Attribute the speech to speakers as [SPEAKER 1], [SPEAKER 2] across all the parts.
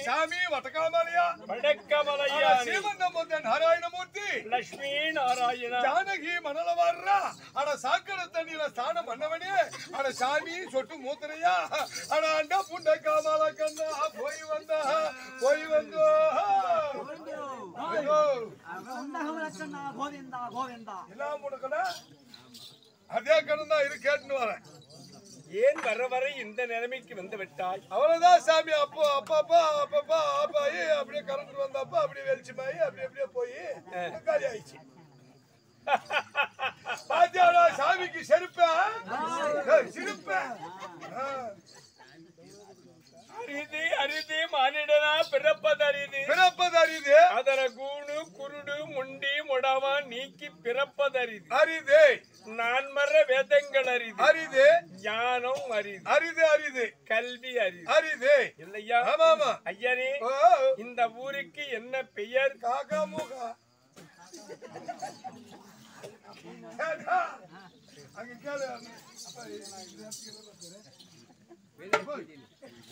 [SPEAKER 1] சாமி வட்டக்காமலையா
[SPEAKER 2] வடக்கமலையா
[SPEAKER 1] சீமந்தம் வந்த நாராயணமூர்த்தி
[SPEAKER 2] லட்சுமி நாராயணா
[SPEAKER 1] ஜானகி மணல வர்றா அட சாக்கடை தண்ணியில ஸ்நானம் பண்ணவனே அட சாமி சொட்டு மூத்திரையா அட அண்டா புண்ட காமால கண்ணா போய் வந்தா போய் வந்தோ ஐயோ,
[SPEAKER 3] உண்டகமலக்கண்ணா கோவிந்தா கோவிந்தா
[SPEAKER 1] எல்லாம் உனக்குடா அதே கடன் தான் இது கேட்டுன்னு வரேன்
[SPEAKER 2] ஏன் வர வர இந்த நிலைமைக்கு வந்து விட்டாய்
[SPEAKER 1] அவ்வளவுதான் சாமி அப்போ அப்பப்பா அப்பப்பா ஆப்பாயி அப்படியே கரண்ட் வந்தப்ப அப்படியே வெளிச்சமாயி அப்படியே அப்படியே போய் காலி ஆயிடுச்சு பாத்தியாடா சாமிக்கு செருப்ப சிரிப்ப
[SPEAKER 2] அரிது அரிது மானிடனா பிறப்பது அரிது
[SPEAKER 1] பிறப்பது அரிது
[SPEAKER 2] அதர கூணு குருடு முண்டி முடவா நீக்கி பிறப்பது அரிது
[SPEAKER 1] அரிது
[SPEAKER 2] நான் மற வேதங்கள் அரிது
[SPEAKER 1] அரிது
[SPEAKER 2] ஞானம் அரிது
[SPEAKER 1] அரிது அரிது
[SPEAKER 2] கல்வி அரிது
[SPEAKER 1] அரிது
[SPEAKER 2] இல்லையா
[SPEAKER 1] ஆமா ஆமா
[SPEAKER 2] ஐயனே
[SPEAKER 1] ஓ,
[SPEAKER 2] இந்த ஊருக்கு என்ன பெயர்
[SPEAKER 1] காக்கா மூக்கா கேட்டா? அங்க கேளு அப்பா, நான் இந்த இடத்துக்கு என்ன பண்றேன்?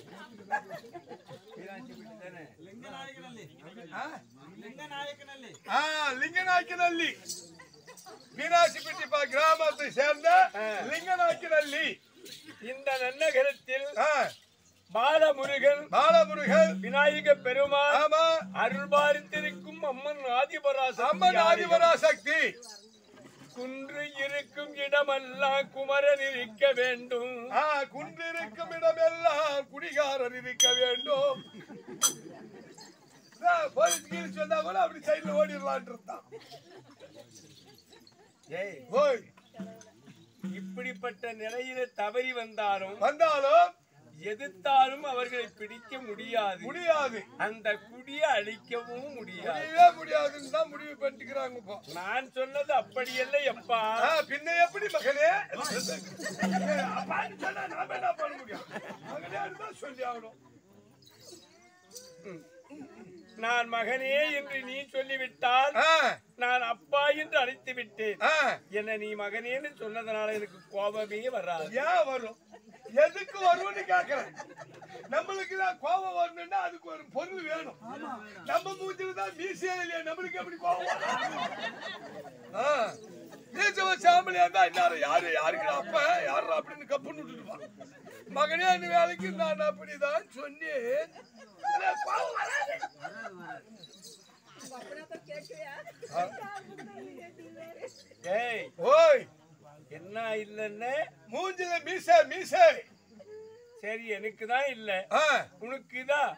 [SPEAKER 1] ஆ? ஆ, லிங்கநாயக்கனல்லி மீனாட்சிப்பட்டிப்பா கிராமத்தை சேர்ந்த லிங்கநாயக்கனல்லி
[SPEAKER 2] இந்த நன்னகரத்தில்
[SPEAKER 1] ஆ,
[SPEAKER 2] பாலமுருகன்
[SPEAKER 1] பாலமுருகன்
[SPEAKER 2] விநாயக பெருமான்
[SPEAKER 1] ஆமா
[SPEAKER 2] அருள் பாலித்திருக்கும் அம்மன் ஆதிபராசக்தி
[SPEAKER 1] அம்மன் ஆதிபராசக்தி
[SPEAKER 2] குன்று இருக்கும் இடமெல்லாம் குமரன் இருக்க வேண்டும்
[SPEAKER 1] ஆ, குன்றிருக்கும் இடமெல்லாம் குடிகாரர் இருக்க வேண்டும் ஆ, போலீஸ் கீழ் சொன்னா கூட அப்படி சைடுல ஓடிடலான் இருந்தான்
[SPEAKER 2] ஏய்,
[SPEAKER 1] ஓய்
[SPEAKER 2] இப்படிப்பட்ட நிலையில தவறி வந்தாலும்
[SPEAKER 1] வந்தாலும்
[SPEAKER 2] எதிர்த்தாலும் அவர்களை பிடிக்க முடியாது
[SPEAKER 1] முடியாது
[SPEAKER 2] அந்த குடியை அழிக்கவும் முடியாது
[SPEAKER 1] முடியவே முடியாதுன்னு தான் முடிவு பண்ணிக்கிறாங்க இப்போ
[SPEAKER 2] நான் சொன்னது அப்படியல்ல எப்பா
[SPEAKER 1] ஆ, பின்ன எப்படி மகனே ஏய், அப்பான்னு சொன்னா நாம என்ன பண்ண முடியும் மகனே தான் சொல்லி ஆகணும்
[SPEAKER 2] நான் மகனே என்று நீ சொல்லிவிட்டால்
[SPEAKER 1] ஆ,
[SPEAKER 2] நான் அப்பா என்று அழைத்து விட்டேன்
[SPEAKER 1] ஆ,
[SPEAKER 2] என்ன நீ மகனேன்னு சொன்னதுனால எனக்கு கோபமே வராது
[SPEAKER 1] ஏன் வரும் எதுக்கு வரும்னு கேக்குறேன் நம்மளுக்கு தான் கோபம் வரணும்னா அதுக்கு ஒரு பொருள் வேணும் நம்ம மூஞ்சில தான் மீசே இல்லையா நம்மளுக்கு எப்படி கோபம் வரும்? ஆ, மீச வச்ச ஆம்பளையா இருந்தா இன்னாரு யாரு யாருக்கு அப்ப யாரு அப்படின்னு கப்புன்னு விட்டுருப்பான் மகனே அந்த வேலைக்கு நான் அப்படிதான் சொன்னேன் ஆனா கோபம் வராது.
[SPEAKER 2] ஏய்
[SPEAKER 1] ஓய்
[SPEAKER 2] என்ன இல்லன்னு
[SPEAKER 1] மூஞ்சில மீச மீசை
[SPEAKER 2] சரி எனக்கு தான் இல்ல
[SPEAKER 1] ஆ,
[SPEAKER 2] உனக்கு தான்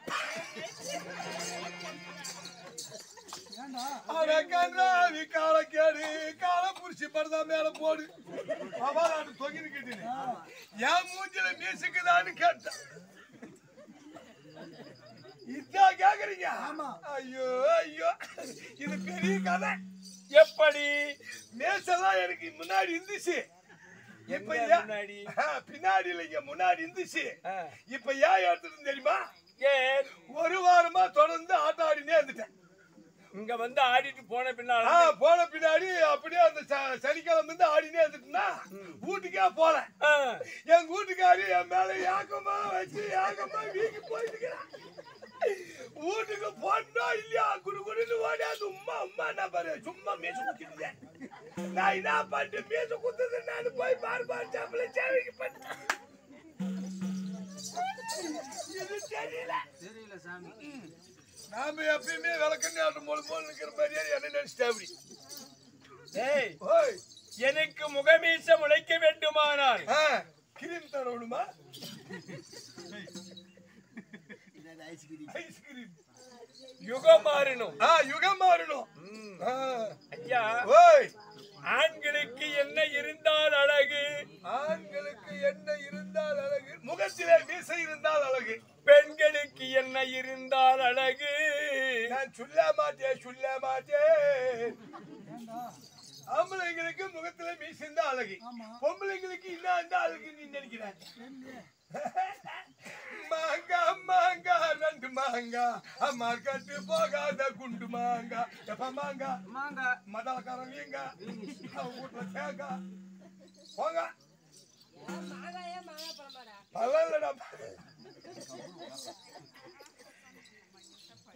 [SPEAKER 1] அட கன்றாவி காலக்கேடு கால புடிச்சு படுதா மேல போடு அவன் தொங்கிட்டு என் மூஞ்சில மீசுக்குதான்னு கேட்டேன் இதான் கேக்குறீங்க ஐயோ ஐயோ இது பெரிய கதை
[SPEAKER 2] எப்படி
[SPEAKER 1] மேசெல்லாம் எனக்கு முன்னாடி இருந்துச்சு இப்ப
[SPEAKER 2] எங்க
[SPEAKER 1] ஏன்
[SPEAKER 2] முன்னாடி?
[SPEAKER 1] ஆ, பின்னாடி இல்லைங்க முன்னாடி இருந்துச்சு
[SPEAKER 2] ஆ.
[SPEAKER 1] இப்ப ஏன் எடுத்துட்டு தெரியுமா
[SPEAKER 2] ஏன்
[SPEAKER 1] ஒரு வாரமா தொடர்ந்து ஆட்டம் ஆடினே இருந்துட்டேன்
[SPEAKER 2] இங்க வந்து ஆடிட்டு போன பின்னால
[SPEAKER 1] ஆ, போன பின்னாடி அப்படியே அந்த ச- சனிக்கிழமை வந்து ஆடினே இருந்துட்டுனா வீட்டுக்கே போல
[SPEAKER 2] ஆ,
[SPEAKER 1] என் வீட்டுக்காரி என் மேல ஏக்கமா வச்சு ஏக்கமா வீங்கி போயிட்டு வீட்டுக்கு போனோ இல்லையா குடு குடுன்னு ஓடியாது உம்மா உம்மா என்ன பாரு சும்மா மீச குத்திருந்தேன் நான் என்ன பண்ணிட்டு மீச குத்துது நான் போய் பார் பார் சாப்பிட சேவைக்கு பண்ணிட்டேன் இது தெரியல
[SPEAKER 3] தெரியல சாமி
[SPEAKER 1] நாம எப்பயுமே விளக்கண்ணி ஆட்டும் போது போல நிக்கிற மாதிரியே என்ன நினைச்சிட்டேன் அப்படி
[SPEAKER 2] ஏய்
[SPEAKER 1] ஓய்
[SPEAKER 2] எனக்கு முகமீச முளைக்க வேண்டுமானால்
[SPEAKER 1] ஆ, கிரீம் தரணுமா ஐஸ்கிரீம்
[SPEAKER 2] யுகம் மாறணும்
[SPEAKER 1] ஆ யுகம் மாறணும் ஆ,
[SPEAKER 2] ஐயா
[SPEAKER 1] ஓய்
[SPEAKER 2] ஆண்களுக்கு என்ன இருந்தால் அழகு
[SPEAKER 1] ஆண்களுக்கு என்ன இருந்தால் அழகு முகத்திலே மீசை இருந்தால் அழகு
[SPEAKER 2] பெண்களுக்கு என்ன இருந்தால் அழகு
[SPEAKER 1] நான் சொல்ல மாட்டேன் சொல்ல மாட்டேன் ஆம்பளைங்களுக்கு முகத்துல மீசை இருந்தா அழகு பொம்பளைங்களுக்கு என்ன இருந்தா அழகு நீ நினைக்கிறேன் மாங்கா மாங்கா ரெண்டு மாங்கா அம்மா கட்டு போகாத குண்டு மாங்கா எப்ப மாங்கா
[SPEAKER 3] மாங்க
[SPEAKER 1] மதக்காரன் வீங்க அவன் வீட்டுல தேங்க போங்க பரவாயில்லடா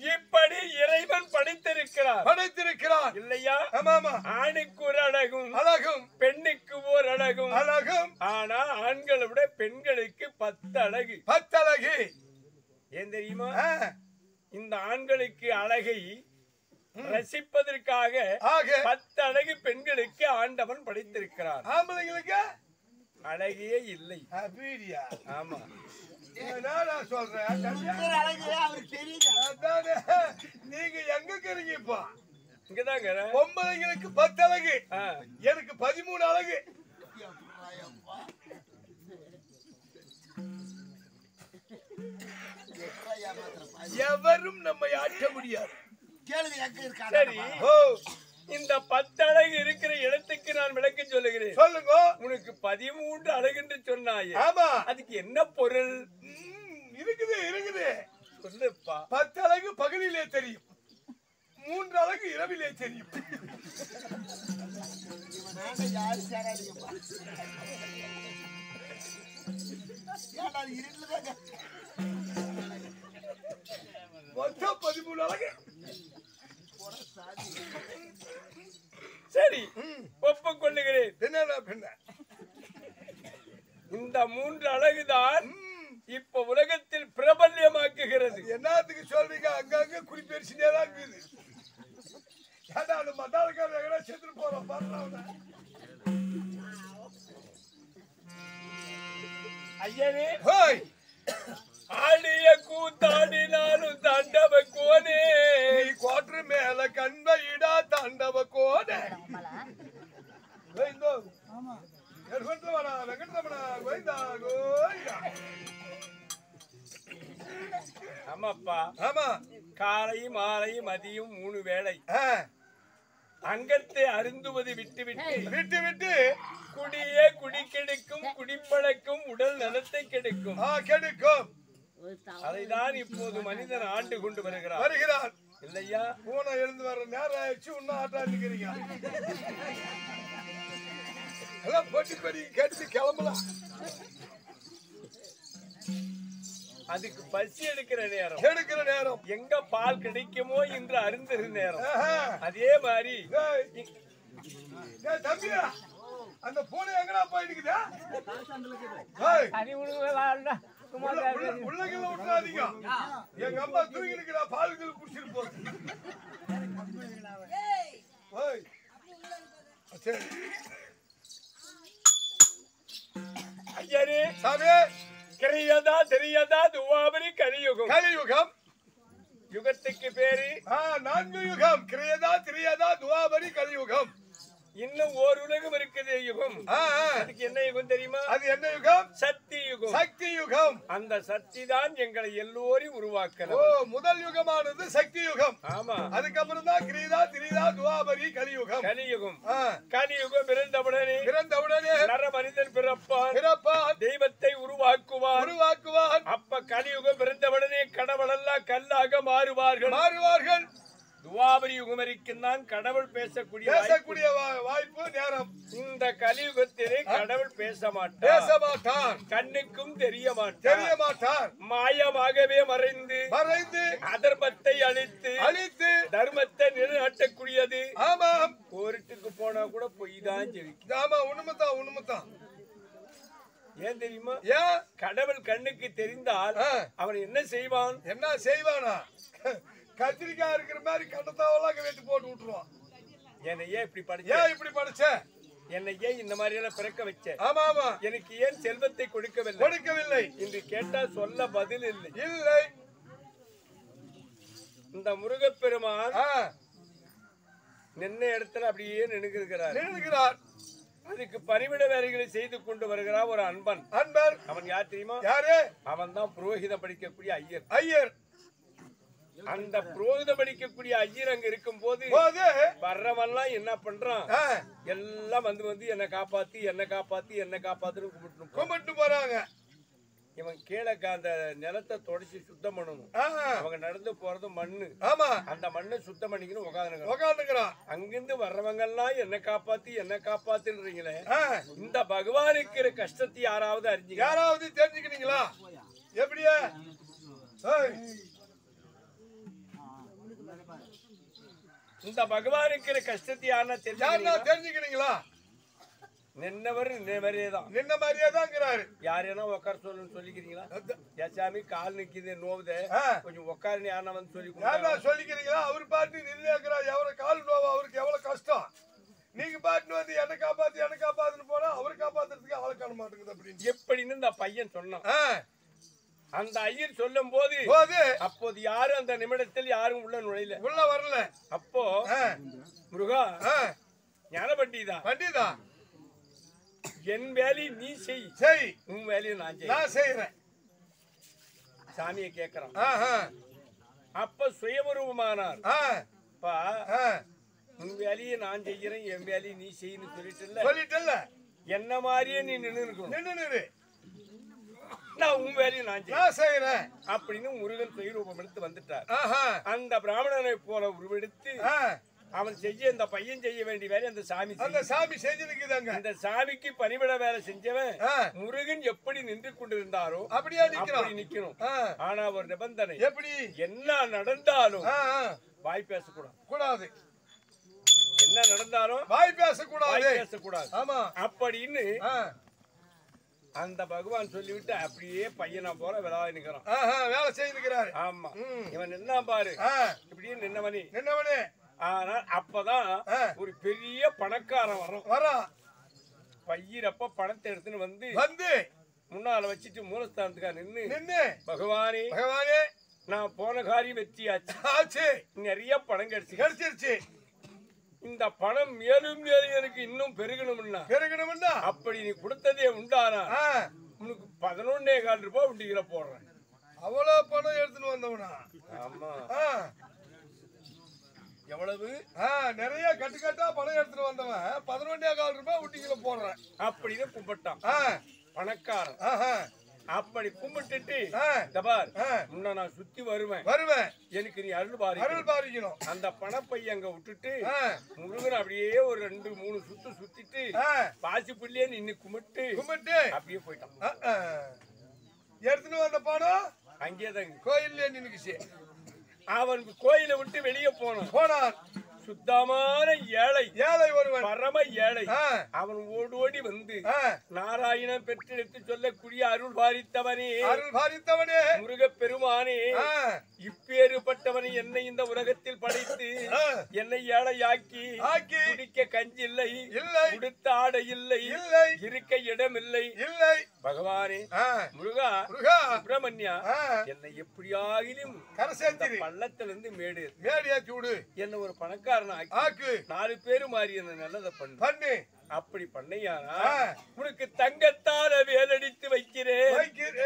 [SPEAKER 2] இப்படி இறைவன் படைத்திருக்கிறார்
[SPEAKER 1] படைத்திருக்கிறான்
[SPEAKER 2] இல்லையா
[SPEAKER 1] ஆமாமா
[SPEAKER 2] ஆணுக்கு ஒரு அழகும்
[SPEAKER 1] அழகும்
[SPEAKER 2] பெண்ணுக்கு ஒரு அழகும்
[SPEAKER 1] அழகும்
[SPEAKER 2] ஆனா ஆண்களை விட பெண்களுக்கு பத்து அழகு
[SPEAKER 1] பத்தழகி
[SPEAKER 2] ஏன் தெரியுமா
[SPEAKER 1] ஆ,
[SPEAKER 2] இந்த ஆண்களுக்கு அழகை ரசிப்பதற்காக
[SPEAKER 1] ஆக
[SPEAKER 2] பத்து அழகு பெண்களுக்கு ஆண்டவன் படைத்திருக்கிறார்
[SPEAKER 1] ஆம்பளைங்களுக்கு
[SPEAKER 2] அழகே இல்லை
[SPEAKER 1] அப்படியா
[SPEAKER 2] ஆமா
[SPEAKER 1] என்னடா சொல்றேன் தம்பியா? அதானே, நீங்க எங்க இருக்கிறீங்க இப்போ
[SPEAKER 2] இங்கதாங்க
[SPEAKER 1] பொம்பளைங்களுக்கு பத்து அழகு
[SPEAKER 2] ஆ,
[SPEAKER 1] எனக்கு பதிமூணு அழகு எவரும் நம்மை ஆட்ட முடியாது
[SPEAKER 2] சரி
[SPEAKER 1] ஓ
[SPEAKER 2] இந்த பத்து அழகு இருக்கிற இடத்துக்கு நான் விளக்கம் சொல்லுகிறேன்
[SPEAKER 1] சொல்லுங்க
[SPEAKER 2] உனக்கு பதிமூன்று அழகு என்று சொன்னாயே
[SPEAKER 1] ஆமா
[SPEAKER 2] அதுக்கு என்ன பொருள்
[SPEAKER 1] ம், இருக்குது இருக்குது
[SPEAKER 2] சொல்லுப்பா
[SPEAKER 1] பத்து அழகு பகலிலே தெரியும் மூன்று அழகு இரவிலே தெரியும் மொத்தம் பதிமூணு அழகு
[SPEAKER 2] சரி ஒப்புக்கொள்ளுகிறேன்
[SPEAKER 1] என்னடா பின்ன
[SPEAKER 2] இந்த மூன்று அழகுதான்
[SPEAKER 1] ம்,
[SPEAKER 2] இப்ப உலகத்தில் பிரபல்யமாக்குகிறது
[SPEAKER 1] என்னத்துக்கு சொல்றீங்க அங்கங்க குறிப்பேரிச்சுனே தான் இருக்குது ஏடா அந்த மத்தாளக்காரர் எங்கடா செத்துட்டு போறோம் பாடுறவன
[SPEAKER 2] ஐயனே
[SPEAKER 1] ஹோய்
[SPEAKER 2] ஆடிய கூத்தாடினாலும் தண்டவ கோனே
[SPEAKER 1] நீ கோற்று மேல கண்பையிடா தாண்டவ கோட கோவிந்தோ எருவந்தவன வெங்கடரமண கோவிந்தா கோவிந்தா
[SPEAKER 2] ஆமாப்பா
[SPEAKER 1] ஆமா
[SPEAKER 2] காலை மாலை மதியம் மூணு வேளை
[SPEAKER 1] ஆ,
[SPEAKER 2] அங்கத்தை அருந்துவது விட்டுவிட்டு
[SPEAKER 1] விட்டு விட்டு
[SPEAKER 2] குடியே குடி கெடுக்கும் குடிப்பழக்கம் உடல் நலத்தை கெடுக்கும்
[SPEAKER 1] ஆ கெடுக்கும்
[SPEAKER 2] அதைதான் இப்போது மனிதன் ஆண்டு கொண்டு வருகிறார்
[SPEAKER 1] வருகிறான்
[SPEAKER 2] இல்லையா
[SPEAKER 1] பூனை எழுந்து வர நேரம் ஆயிடுச்சு இன்னும் ஆட்டாண்டுக்கிறீங்க எல்லாம் போட்டி படி கட்டி கிளம்பலாம்
[SPEAKER 2] அதுக்கு பசி எடுக்கிற நேரம்
[SPEAKER 1] எடுக்கிற நேரம்
[SPEAKER 2] எங்க பால் கிடைக்குமோ என்று அருந்துகிற நேரம்
[SPEAKER 1] ஆஹா.
[SPEAKER 2] அதே மாதிரி
[SPEAKER 1] ஏய், ஏய் தம்பியா அந்த பூனை எங்கடா போயிடுக்குதா ஏய், உள்ள- உள்ள- உள்ளகில விட்டுறாதீங்க எங்க அம்மா தூங்கி நிக்கிறா பாலுக்கு குடிச்சிட்டு போகுது ஏய். சரி
[SPEAKER 2] ஐயரே
[SPEAKER 1] சாமி
[SPEAKER 2] கிரியதா தெரியதா துவாபரி கலியுகம்
[SPEAKER 1] கலியுகம்
[SPEAKER 2] யுகத்துக்கு பேரு
[SPEAKER 1] ஆ, நான்கு யுகம் கிரியதா திரியதா துவாபரி கலியுகம்
[SPEAKER 2] இன்னும் ஓர் உலகம் இருக்குது யுகம்
[SPEAKER 1] ஆ, ஆ.
[SPEAKER 2] அதுக்கு என்ன யுகம் தெரியுமா
[SPEAKER 1] அது என்ன யுகம்
[SPEAKER 2] சக்தி யுகம்
[SPEAKER 1] சக்தி யுகம்
[SPEAKER 2] அந்த சக்தி தான் எங்களை எல்லோரையும்
[SPEAKER 1] ஓ
[SPEAKER 2] உருவாக்கணும்
[SPEAKER 1] முதல் யுகமானது சக்தி யுகம்
[SPEAKER 2] ஆமா
[SPEAKER 1] அதுக்கப்புறம் தான் கிரீதா திரிதா துவாபரி கலியுகம்
[SPEAKER 2] கலியுகம்
[SPEAKER 1] ஆ,
[SPEAKER 2] கலியுகம் பிறந்தவுடனே
[SPEAKER 1] பிறந்தவுடனே
[SPEAKER 2] நர மனிதன் பிறப்பான்
[SPEAKER 1] பிறப்பான்
[SPEAKER 2] தெய்வத்தை உருவாக்குவான்
[SPEAKER 1] உருவாக்குவான்
[SPEAKER 2] அப்ப கலியுகம் பிறந்தவுடனே கடவுளெல்லாம் கல்லாக மாறுவார்கள்
[SPEAKER 1] மாறுவார்கள்
[SPEAKER 2] துவாபரி யுகம் வரைக்கும் தான் கடவுள் பேசக்கூடிய வாய்ப்பு.
[SPEAKER 1] பேசக்கூடிய வா- வாய்ப்பு நேரம்
[SPEAKER 2] இந்த கலியுகத்திலே கடவுள் பேச
[SPEAKER 1] பேச
[SPEAKER 2] மாட்டார்
[SPEAKER 1] மாட்டார்
[SPEAKER 2] கண்ணுக்கும் தெரிய
[SPEAKER 1] தெரிய
[SPEAKER 2] மாட்டார்
[SPEAKER 1] மாட்டார்
[SPEAKER 2] மாயமாகவே மறைந்து
[SPEAKER 1] மறைந்து
[SPEAKER 2] அதர்மத்தை அழித்து
[SPEAKER 1] அழித்து
[SPEAKER 2] தர்மத்தை நிலைநாட்டக்கூடியது
[SPEAKER 1] ஆமாம்
[SPEAKER 2] கோர்ட்டுக்கு போனா கூட பொய் தான் ஜெயிக்கும்
[SPEAKER 1] ஆமா உண்மைதான் உண்மைதான்
[SPEAKER 2] ஏன் தெரியுமா
[SPEAKER 1] ஏன்
[SPEAKER 2] கடவுள் கண்ணுக்கு தெரிந்தால்
[SPEAKER 1] ஆ,
[SPEAKER 2] அவன் என்ன செய்வான்
[SPEAKER 1] என்ன செய்வானா கத்திரிக்காய் இருக்கிற மாதிரி கண்டத்தாவெல்லாம் வெட்டி போட்டு விட்டுருவான்
[SPEAKER 2] என்னை ஏன் இப்படி
[SPEAKER 1] ஏன்
[SPEAKER 2] படிச்ச
[SPEAKER 1] இப்படி படிச்ச
[SPEAKER 2] என்னை ஏன் இந்த மாதிரி எல்லாம் பிறக்க வச்ச
[SPEAKER 1] ஆமா ஆமா
[SPEAKER 2] எனக்கு ஏன் செல்வத்தை கொடுக்கவில்லை
[SPEAKER 1] கொடுக்கவில்லை
[SPEAKER 2] என்று கேட்டா சொல்ல பதில் இல்லை
[SPEAKER 1] இல்லை
[SPEAKER 2] இந்த முருகப்பெருமான்
[SPEAKER 1] ஆ,
[SPEAKER 2] நின்ன இடத்துல அப்படியே நின்னுகிறார்
[SPEAKER 1] நிறுத்துகிறார்
[SPEAKER 2] அதுக்கு பரிவிட வேலைகளை செய்து கொண்டு வருகிறார் ஒரு அன்பன்
[SPEAKER 1] அன்பர்
[SPEAKER 2] அவன் யார் தெரியுமா
[SPEAKER 1] யாரு
[SPEAKER 2] அவன் தான் புரோகிதம் படிக்கக்கூடிய ஐயர்
[SPEAKER 1] ஐயர்
[SPEAKER 2] அந்த புரோகிதம் படிக்கக்கூடிய ஐயர் அங்க இருக்கும் போது
[SPEAKER 1] போது
[SPEAKER 2] வர்றவன்லாம் என்ன பண்றான்
[SPEAKER 1] ஆ,
[SPEAKER 2] எல்லாம் வந்து வந்து என்ன காப்பாத்தி என்ன காப்பாத்தி என்ன காப்பாத்துன்னு கும்பிட்டு போறான்.
[SPEAKER 1] கும்பிட்டு போறாங்க
[SPEAKER 2] இவன் கீழே க- அந்த நிலத்தை தொடச்சி சுத்தம் பண்ணணும்
[SPEAKER 1] ஆ,
[SPEAKER 2] அவங்க நடந்து போறது மண்ணு
[SPEAKER 1] ஆமா
[SPEAKER 2] அந்த மண்ணை சுத்தம் பண்ணிக்கணும் உட்காந்துருங்க
[SPEAKER 1] உக்காந்துக்கிறான்
[SPEAKER 2] அங்கிருந்து வர்றவங்க எல்லாம் என்ன காப்பாத்தி என்ன காப்பாத்துன்றீங்களே
[SPEAKER 1] ஆ,
[SPEAKER 2] இந்த பகவானுக்கு இருக்கிற கஷ்டத்தை யாராவது அறிஞ்சுங்க
[SPEAKER 1] யாராவது தெரிஞ்சுக்கிறீங்களா எப்படியா ஏய்,
[SPEAKER 2] இந்த பகவான் இருக்கிற கஷ்டத்தை யாருன்னா
[SPEAKER 1] யாருன்னா
[SPEAKER 2] தெரிஞ்சு
[SPEAKER 1] தெரிஞ்சுக்கிறீங்களா
[SPEAKER 2] நின்னவர் நின்னவரே தான்
[SPEAKER 1] நின்ன மாதிரியே தாங்கிறாரு
[SPEAKER 2] யாரையா உட்கார சொல்லுன்னு சொல்லிக்கிறீங்களா ஏசாமி கால் நிக்குது நோவுதே
[SPEAKER 1] ஆ.
[SPEAKER 2] கொஞ்சம் உட்காருன்னு யாருன்னா வந்து சொல்லி
[SPEAKER 1] யாரா
[SPEAKER 2] கொடுத்தாங்க.
[SPEAKER 1] சொல்லிக்கிறீங்களா அவர் பாட்டு நின்றுக்கிறா எவ்வளவு கால் நோவா அவருக்கு எவ்வளவு கஷ்டம் நீங்க பாட்டுன்னு வந்து என்ன காப்பாத்து என்ன காப்பாத்துன்னு போனா அவரை காப்பாத்துறதுக்கு ஆளை காண மாட்டேங்குது அப்படின்னு
[SPEAKER 2] எப்படின்னு இந்த பையன் சொன்னான்
[SPEAKER 1] ஆ,
[SPEAKER 2] அந்த ஐயர் சொல்லும் போது
[SPEAKER 1] போது
[SPEAKER 2] அப்போது யாரும் அந்த நிமிடத்தில் யாரும் உள்ள நுழையல
[SPEAKER 1] உள்ள வரல
[SPEAKER 2] அப்போ
[SPEAKER 1] ஆ,
[SPEAKER 2] முருகா
[SPEAKER 1] ஆ,
[SPEAKER 2] ஞான பண்டிதா
[SPEAKER 1] வண்டிதா
[SPEAKER 2] என் வேலையை நீ செய்
[SPEAKER 1] சரி
[SPEAKER 2] உன் வேலையை நான் செய்
[SPEAKER 1] நான் செய்யறேன்
[SPEAKER 2] சாமியை கேட்கறான்
[SPEAKER 1] ஆஹா,
[SPEAKER 2] அப்ப சுயபரூபமானார்
[SPEAKER 1] ஆ,
[SPEAKER 2] அப்பா
[SPEAKER 1] ஆ,
[SPEAKER 2] உன் வேலையை நான் செய்யறேன் என் வேலையை நீ செய்யன்னு சொல்லிட்டு
[SPEAKER 1] சொல்லிட்டல்ல
[SPEAKER 2] என்ன மாதிரியே நீ நின்று இருக்கணும்
[SPEAKER 1] நின்னு நிறு
[SPEAKER 2] நான் உன் வேலையை நான் செய்ய
[SPEAKER 1] நான் செய்யறேன்
[SPEAKER 2] அப்படின்னு முருகன் சுயரூபம் எடுத்து வந்துட்டார்
[SPEAKER 1] ஆஹா,
[SPEAKER 2] அந்த பிராமணனை போல உருவெடுத்து
[SPEAKER 1] ஆ,
[SPEAKER 2] அவன் செய்ய இந்த பையன் செய்ய வேண்டிய வேலை அந்த சாமி
[SPEAKER 1] அந்த
[SPEAKER 2] செய்யும்.
[SPEAKER 1] சாமி செஞ்சிருக்குதாங்க
[SPEAKER 2] அந்த சாமிக்கு பணிவிட வேலை செஞ்சவன்
[SPEAKER 1] ஆ,
[SPEAKER 2] முருகன் எப்படி நின்று கொண்டிருந்தாரோ
[SPEAKER 1] அப்படியே
[SPEAKER 2] அப்படி
[SPEAKER 1] நிக்கிறான்
[SPEAKER 2] நிக்கணும்
[SPEAKER 1] ஆ,
[SPEAKER 2] ஆனா ஒரு நிபந்தனை
[SPEAKER 1] எப்படி
[SPEAKER 2] என்ன நடந்தாலும்
[SPEAKER 1] ஆ, ஆ,
[SPEAKER 2] வாய் பேசக்கூடாது
[SPEAKER 1] கூடாது
[SPEAKER 2] என்ன நடந்தாலும்
[SPEAKER 1] வாய் பேசக்கூடாது
[SPEAKER 2] வாய் பேசக்கூடாது
[SPEAKER 1] ஆமா
[SPEAKER 2] அப்படின்னு
[SPEAKER 1] ஆ,
[SPEAKER 2] அந்த பகவான் சொல்லிவிட்டு அப்படியே பையனா போற விளாடி நிக்கிறான்
[SPEAKER 1] ஆஹா, வேலை செய்திருக்கிறாரு
[SPEAKER 2] ஆமா
[SPEAKER 1] ம்.
[SPEAKER 2] இவன் நின்னா பாரு
[SPEAKER 1] ஆ,
[SPEAKER 2] இப்படியே நின்னவனே
[SPEAKER 1] நின்னவனே
[SPEAKER 2] ஆனா அப்பதான்
[SPEAKER 1] ஆ.
[SPEAKER 2] ஒரு பெரிய பணக்காரன் வரும்
[SPEAKER 1] வரான்
[SPEAKER 2] பையிரப்ப பணத்தை எடுத்துன்னு வந்து
[SPEAKER 1] வந்து
[SPEAKER 2] முன்னால வச்சுட்டு மூலஸ்தானத்துக்காக நின்னு
[SPEAKER 1] நின்னு
[SPEAKER 2] பகவானே
[SPEAKER 1] பகவானே
[SPEAKER 2] நான் போன காரியம் வெற்றியாச்சு
[SPEAKER 1] ஆச்சு
[SPEAKER 2] நிறைய பணம் கிடைச்சு
[SPEAKER 1] கிடைச்சிருச்சு
[SPEAKER 2] இந்த பணம் மேலும் மேலும் எனக்கு இன்னும் பெருகணும்னா
[SPEAKER 1] பெருகணும்னா
[SPEAKER 2] அப்படி நீ கொடுத்ததே உண்டானா
[SPEAKER 1] ஆ,
[SPEAKER 2] உனக்கு பதினொன்னே கால் ரூபாய் உண்டிகளை போடுறேன்
[SPEAKER 1] அவ்வளவு பணம் எடுத்துன்னு வந்தவனா
[SPEAKER 2] ஆமா
[SPEAKER 1] ஆ,
[SPEAKER 2] எவ்வளவு
[SPEAKER 1] ஆ, நிறைய கட்டு கட்டா பணம் எடுத்துட்டு வந்தவன் பதினொன்னே கால் ரூபாய் ஊட்டிக்குள்ள போடுறேன்
[SPEAKER 2] அப்படின்னு கும்பிட்டான்
[SPEAKER 1] ஆ,
[SPEAKER 2] பணக்காரன்
[SPEAKER 1] ஆஹா,
[SPEAKER 2] அப்படி கும்பிட்டுட்டு
[SPEAKER 1] ஆ,
[SPEAKER 2] இந்த பார்
[SPEAKER 1] ஆ,
[SPEAKER 2] முன்ன நான் சுத்தி வருவேன்
[SPEAKER 1] வருவேன்
[SPEAKER 2] எனக்கு நீ அருள் பாரு
[SPEAKER 1] அருள் பாரிக்கணும்
[SPEAKER 2] அந்த பணப்பை அங்க விட்டுட்டு
[SPEAKER 1] ஆ,
[SPEAKER 2] முருகன் அப்படியே ஒரு ரெண்டு மூணு சுத்து சுத்திட்டு
[SPEAKER 1] ஆ,
[SPEAKER 2] பாசி புள்ளியே நின்னு கும்பிட்டு
[SPEAKER 1] கும்பிட்டு
[SPEAKER 2] அப்படியே போயிட்டான்
[SPEAKER 1] ஆ, ஆ. எடுத்துன்னு வந்த பணம்
[SPEAKER 2] அங்கேயே தான்
[SPEAKER 1] கோயில்ல நின்னுக்குச்சு
[SPEAKER 2] அவன் கோயிலை விட்டு வெளியே போனான்
[SPEAKER 1] போனான்
[SPEAKER 2] சுத்தமான ஏழை
[SPEAKER 1] ஏழை ஒருவன்
[SPEAKER 2] பரம ஏழை
[SPEAKER 1] ஆ,
[SPEAKER 2] அவன் ஓடி ஓடி வந்து
[SPEAKER 1] ஆ,
[SPEAKER 2] நாராயணன் பெற்றெடுத்து சொல்லக்கூடிய அருள் பாரித்தவனே
[SPEAKER 1] அருள் பாரித்தவனே
[SPEAKER 2] முருகப் பெருமானே
[SPEAKER 1] ஆ,
[SPEAKER 2] இப்பேறுபட்டவனை என்னை இந்த உலகத்தில் படைத்து
[SPEAKER 1] ஆ,
[SPEAKER 2] என்னை ஏழையாக்கி
[SPEAKER 1] ஆக்கி
[SPEAKER 2] குடிக்க கஞ்சி இல்லை
[SPEAKER 1] இல்லை
[SPEAKER 2] உடுத்த ஆடை இல்லை
[SPEAKER 1] இல்லை
[SPEAKER 2] இருக்க இடம் இல்லை
[SPEAKER 1] இல்லை
[SPEAKER 2] பகவானே
[SPEAKER 1] ஆ,
[SPEAKER 2] முருகா
[SPEAKER 1] முருகா
[SPEAKER 2] சுப்பிரமணியா
[SPEAKER 1] ஆ,
[SPEAKER 2] என்னை எப்படியாகிலும்
[SPEAKER 1] கரை சேர்த்திரு
[SPEAKER 2] பள்ளத்திலிருந்து மேடு
[SPEAKER 1] மேடியா சூடு
[SPEAKER 2] என்ன ஒரு பணக்காரன் ஆக்கி
[SPEAKER 1] ஆக்கு
[SPEAKER 2] நாலு பேரு மாறி என்ன நல்லதை பண்ணு
[SPEAKER 1] பண்ணு
[SPEAKER 2] அப்படி பண்ணையானா
[SPEAKER 1] ஆ.
[SPEAKER 2] உனக்கு தங்கத்தால வேலடித்து வைக்கிறேன்
[SPEAKER 1] வைக்கிறே.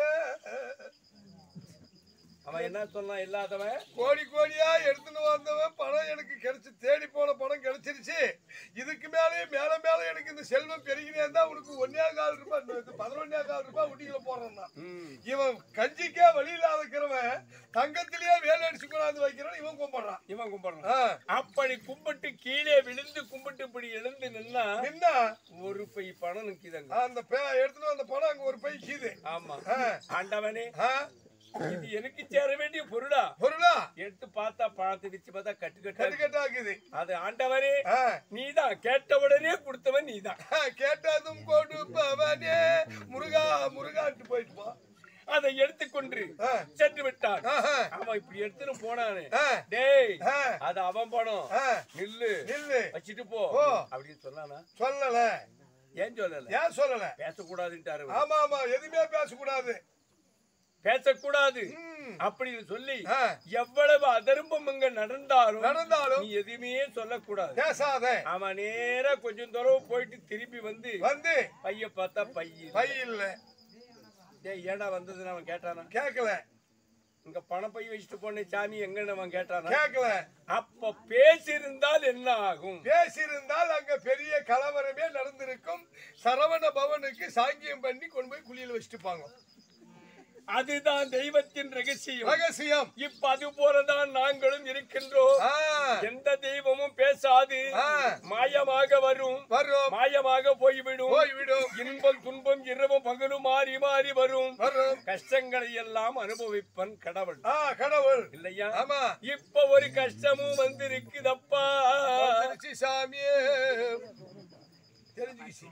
[SPEAKER 2] அவன் என்ன சொன்னான் இல்லாதவன்
[SPEAKER 1] கோடி கோடியா எடுத்துன்னு வந்தவன் பணம் எனக்கு கிடைச்சு தேடி போன பணம் கிடைச்சிருச்சு இதுக்கு மேலே மேல மேல எனக்கு இந்த செல்வம் பெருகினே இருந்தா உனக்கு ஒன்னே கால் ரூபாய் இந்த பதினொன்னே கால் ரூபாய் உண்டிகளை போடுறான்
[SPEAKER 2] ம்.
[SPEAKER 1] இவன் கஞ்சிக்கே வழி இல்லாத இருக்கிறவன் தங்கத்திலேயே வேலை அடிச்சு கொண்டாந்து வைக்கிறான் இவன் கும்பிடுறான்
[SPEAKER 2] இவன் கும்பிடுறான்
[SPEAKER 1] ஆ,
[SPEAKER 2] அப்படி கும்பிட்டு கீழே விழுந்து கும்பிட்டு இப்படி எழுந்து நின்னா
[SPEAKER 1] நின்னா
[SPEAKER 2] ஒரு பை பணம் நிக்குதுங்க
[SPEAKER 1] அந்த பே எடுத்துன்னு வந்த பணம் அங்க ஒரு பை கீது
[SPEAKER 2] ஆமா
[SPEAKER 1] ஆ,
[SPEAKER 2] ஆண்டவனே
[SPEAKER 1] ஆ,
[SPEAKER 2] இது எனக்கு சேர வேண்டிய பொருளா
[SPEAKER 1] பொருளா
[SPEAKER 2] எடுத்து பார்த்தா பழத்தை வச்சு பார்த்தா கட்டு
[SPEAKER 1] கட்டு
[SPEAKER 2] கட்டு
[SPEAKER 1] கட்டாக்குது
[SPEAKER 2] அது ஆண்டவனே
[SPEAKER 1] ஆ,
[SPEAKER 2] நீதான் கேட்ட உடனே கொடுத்தவன் நீதான்
[SPEAKER 1] ஆ, கேட்டதும் கொடுப்பவனே முருகா முருகான்ட்டு போயிட்டு போ
[SPEAKER 2] அதை எடுத்துக்கொண்டு
[SPEAKER 1] ஆ,
[SPEAKER 2] சென்று விட்டான்
[SPEAKER 1] ஆஹா,
[SPEAKER 2] அவன் இப்படி எடுத்துன்னு போனானே
[SPEAKER 1] ஆ,
[SPEAKER 2] டேய்
[SPEAKER 1] ஆ,
[SPEAKER 2] அது அவன் பணம்
[SPEAKER 1] ஆ,
[SPEAKER 2] நில்லு
[SPEAKER 1] நில்லு
[SPEAKER 2] வச்சுட்டு போ
[SPEAKER 1] போ.
[SPEAKER 2] அப்படின்னு சொன்னானா
[SPEAKER 1] சொல்லல
[SPEAKER 2] ஏன் சொல்லல
[SPEAKER 1] ஏன் சொல்லல
[SPEAKER 2] பேசக்கூடாதுன்ட்டாரு அவர்.
[SPEAKER 1] ஆமா ஆமா எதுவுமே பேசக்கூடாது
[SPEAKER 2] பேசக்கூடாது
[SPEAKER 1] ம்,
[SPEAKER 2] அப்படின்னு சொல்லி
[SPEAKER 1] ஆ,
[SPEAKER 2] எவ்வளவு அதர்மம் இங்க நடந்தாலும்
[SPEAKER 1] நடந்தாலும்
[SPEAKER 2] நீ எதுவுமே சொல்லக்கூடாது
[SPEAKER 1] பேசாத
[SPEAKER 2] அவன் நேரா கொஞ்சம் தூரம் போயிட்டு திருப்பி வந்து
[SPEAKER 1] வந்து
[SPEAKER 2] பைய பார்த்தா பைய
[SPEAKER 1] பை இல்ல
[SPEAKER 2] டேய் ஏடா வந்ததுன்னு அவன் கேட்டானா
[SPEAKER 1] கேக்கல
[SPEAKER 2] இங்க பணம் பை வச்சுட்டு போன சாமி எங்கன்னு அவன் கேட்டானா
[SPEAKER 1] கேக்கல
[SPEAKER 2] அப்ப பேசியிருந்தால் என்ன ஆகும்
[SPEAKER 1] பேசியிருந்தால் அங்க பெரிய கலவரமே நடந்திருக்கும் சரவண பவனுக்கு சாங்கியம் பண்ணி கொண்டு போய் குழியில வச்சுட்டுப்பாங்க
[SPEAKER 2] அதுதான் தெய்வத்தின் ரகசியம்
[SPEAKER 1] ரகசியம்
[SPEAKER 2] இப்ப அது போலதான் நாங்களும் இருக்கின்றோம்
[SPEAKER 1] ஆ,
[SPEAKER 2] எந்த தெய்வமும் பேசாது
[SPEAKER 1] ஆ.
[SPEAKER 2] மாயமாக வரும்
[SPEAKER 1] வரும்
[SPEAKER 2] மாயமாக போய்விடும்
[SPEAKER 1] போய்விடும்
[SPEAKER 2] இன்பம் துன்பம் இரவும் பகலும் மாறி மாறி வரும்
[SPEAKER 1] வரும்
[SPEAKER 2] கஷ்டங்களை எல்லாம் அனுபவிப்பன் கடவுள்
[SPEAKER 1] ஆ கடவுள்
[SPEAKER 2] இல்லையா
[SPEAKER 1] ஆமா
[SPEAKER 2] இப்ப ஒரு கஷ்டமும் வந்திருக்குதப்பா
[SPEAKER 1] வந்துருச்சு சாமியே தெரிஞ்சுக்கிச்சு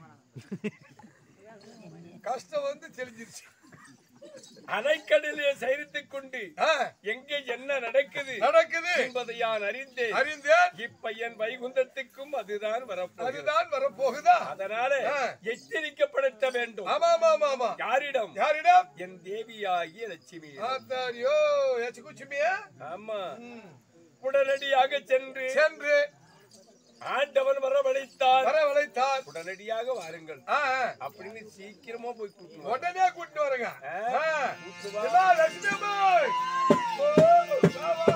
[SPEAKER 1] கஷ்டம் வந்து தெரிஞ்சிருச்சு
[SPEAKER 2] அலைக்கடலே சரித்துக் கொண்டு
[SPEAKER 1] ஆ,
[SPEAKER 2] எங்கே என்ன நடக்குது
[SPEAKER 1] நடக்குது
[SPEAKER 2] என்பதை நான் அறிந்தேன்
[SPEAKER 1] அறிந்தேன்
[SPEAKER 2] இப்ப என் வைகுந்தத்துக்கும் அதுதான் வரப்போகுது
[SPEAKER 1] அதுதான் வரப்போகுதா
[SPEAKER 2] அதனால
[SPEAKER 1] ஆ.
[SPEAKER 2] எச்சரிக்கப்படுத்த வேண்டும்
[SPEAKER 1] ஆமா ஆமா ஆமா ஆமா
[SPEAKER 2] யாரிடம்
[SPEAKER 1] யாரிடம்
[SPEAKER 2] என் தேவியாகிய லட்சுமி
[SPEAKER 1] ஆத்தாரியோ எச்சு குச்சுமியா
[SPEAKER 2] ஆமா உடனடியாக சென்று
[SPEAKER 1] சென்று
[SPEAKER 2] ஆண்டவன் வரவழைத்தார்
[SPEAKER 1] வரவழைத்தார்
[SPEAKER 2] உடனடியாக வாருங்கள்
[SPEAKER 1] ஆ, ஆ.
[SPEAKER 2] அப்படின்னு சீக்கிரமா போய் கூட்டு வா.
[SPEAKER 1] உடனே கூட்டு வரங்க
[SPEAKER 2] ஆ.
[SPEAKER 1] ஆ.
[SPEAKER 2] கூட்டு வா.
[SPEAKER 1] எல்லா லட்சுமி அம்மாய். ஓ, வா, வா.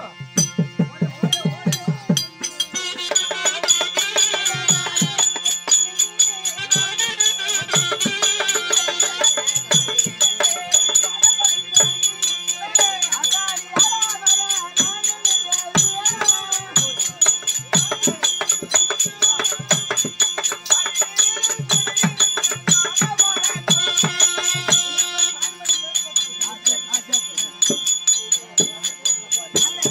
[SPEAKER 4] ஆ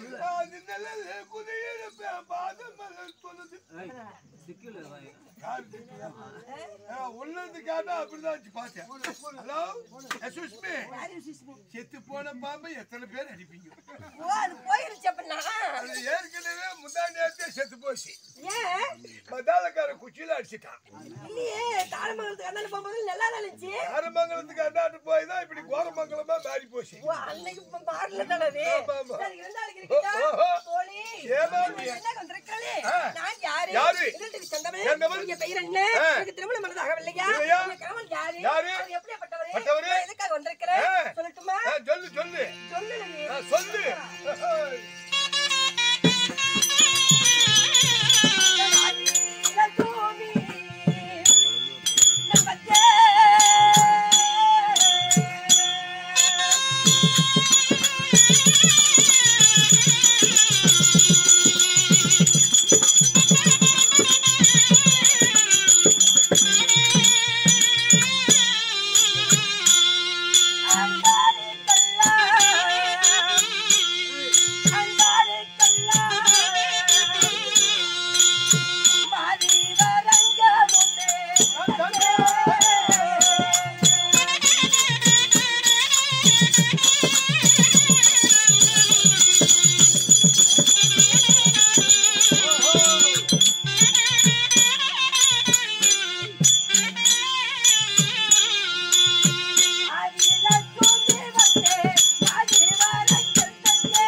[SPEAKER 1] அது நிழலே குதியிருப்பேன் பாதம் மலர் சொல்லுது
[SPEAKER 3] சிக்கல
[SPEAKER 1] யாரு திட்டுறா? ஆ, உள்ளது கேட்டா அப்படிதான் வச்சு பார்த்தேன் ஹலோ எக்ஸ்கூஸ் மீ செத்து போன பாம்பை எத்தனை பேர் அடிப்பீங்க
[SPEAKER 4] ஓ அது போயிருச்சு அப்படின்னா
[SPEAKER 1] அது ஏற்கனவே முந்தா நேரத்தே செத்து போச்சு
[SPEAKER 4] ஏன்
[SPEAKER 1] மதாலக்கார குச்சியில அடிச்சிட்டான்
[SPEAKER 4] இல்லையே தாரமங்கலத்துக்கு அண்ணால போகும்போது நல்லா தான் இருந்துச்சு
[SPEAKER 1] ஆரமங்கலத்துக்கு அண்ணாட்டு போய் தான் இப்படி கோரமங்கலமா மாறி போச்சு
[SPEAKER 4] ஓ அன்னைக்கு இப்ப மாறல தானே அது
[SPEAKER 1] ஆமா, ஆமா.
[SPEAKER 4] சரி இருந்தாலும் இருக்கட்டா
[SPEAKER 1] ஓ, ஓ, ஓ.
[SPEAKER 4] போலி
[SPEAKER 1] ஏமா நீ?
[SPEAKER 4] என்ன வந்திருக்காளே
[SPEAKER 1] ஆ.
[SPEAKER 4] நான் யாரு
[SPEAKER 1] யாரு?
[SPEAKER 4] எங்களுக்கு சொந்தமே
[SPEAKER 1] சொந்தமே?
[SPEAKER 4] இங்க பெயர் என்ன
[SPEAKER 1] ஆ.
[SPEAKER 4] எனக்கு திருமணம் பண்ணதாகவில்லையா
[SPEAKER 1] இல்லையா?
[SPEAKER 4] உங்க கணவன் யாரு
[SPEAKER 1] யாரு?
[SPEAKER 4] அவர் எப்படிப்பட்டவரு
[SPEAKER 1] பட்டவரு?
[SPEAKER 4] நான் எதுக்காக வந்திருக்கிறேன்
[SPEAKER 1] ஆ.
[SPEAKER 4] சொல்லட்டுமா
[SPEAKER 1] ஆ, சொல்லு சொல்லு
[SPEAKER 4] சொல்லு நீ.
[SPEAKER 1] ஆ, சொல்லு
[SPEAKER 4] ராஜீவ தூமி, நம்பத்தே. அந்தாரி கல்லா, அந்தாரி கல்லா, மாறி வரங்க முன்னே ஆதில தூண்டி வந்தே மாறி வரங்க தந்தே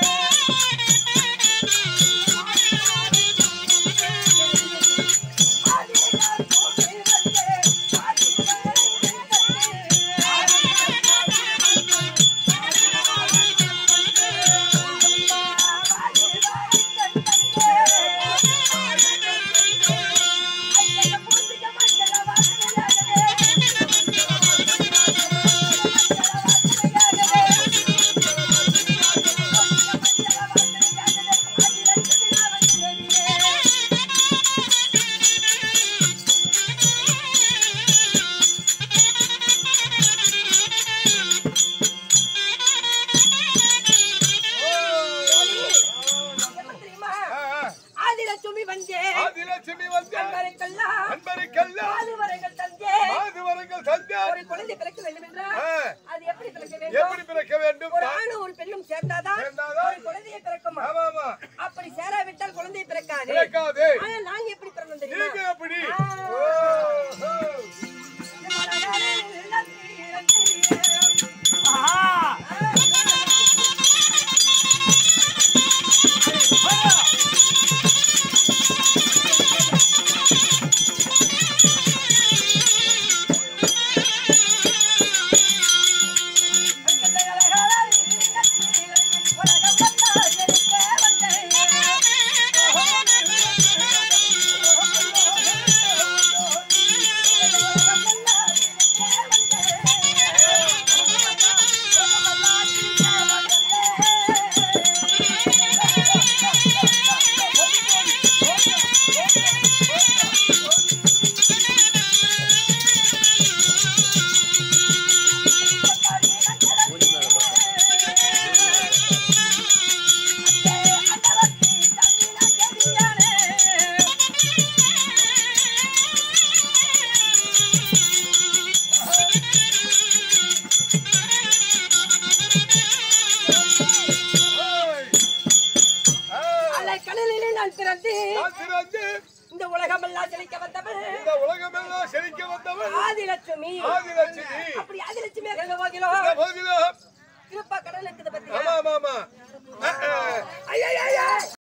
[SPEAKER 4] ஆதிலட்சுமி வந்தே
[SPEAKER 1] ஆதிலட்சுமி வந்து
[SPEAKER 4] அன்பருக்கெல்லாம்
[SPEAKER 1] அன்பருக்கெல்லாம்
[SPEAKER 4] ஆதிவரங்கள் தந்தே
[SPEAKER 1] மாதுவரங்கள் தந்தார்
[SPEAKER 4] ஒரு குழந்தை பிறக்க வேண்டும் என்றால்
[SPEAKER 1] ஆ,
[SPEAKER 4] அது எப்படி பிறக்க
[SPEAKER 1] எப்படி
[SPEAKER 4] வேண்டும்
[SPEAKER 1] பிறக்க வேண்டும்
[SPEAKER 4] ஒரு ஆணும் ஒரு பெண்ணும் சேர்ந்தாதான்
[SPEAKER 1] சேர்ந்தாதான்
[SPEAKER 4] ஒரு குழந்தையை பிறக்குமா
[SPEAKER 1] ஆமா ஆமா
[SPEAKER 4] அப்படி சேராவிட்டால் குழந்தை பிறக்காது
[SPEAKER 1] பிறக்காது
[SPEAKER 4] ஆனா நாங்க எப்படி பிறந்தோம்
[SPEAKER 1] நீங்க
[SPEAKER 4] தெரியுமா
[SPEAKER 1] எப்படி
[SPEAKER 4] ஆ.
[SPEAKER 1] ஓஹோ. ஓய். ஆ,
[SPEAKER 4] கடலிலே நான் பிறந்து
[SPEAKER 1] நான் பிறந்து
[SPEAKER 4] இந்த உலகமெல்லாம் செழிக்க வந்தவள்
[SPEAKER 1] இந்த உலகமெல்லாம் செழிக்க வந்தவள்
[SPEAKER 4] ஆதிலட்சுமி
[SPEAKER 1] ஆதிலட்சுமி
[SPEAKER 4] அப்படி ஆதிலட்சுமி எங்க போகிறோம்
[SPEAKER 1] இந்த போதிலும்
[SPEAKER 4] திருப்பா கடல் இருக்குது
[SPEAKER 1] ஆமா
[SPEAKER 4] பத்தியா
[SPEAKER 1] ஆமா ஆமா ஆ, ஆ.
[SPEAKER 4] ஐயா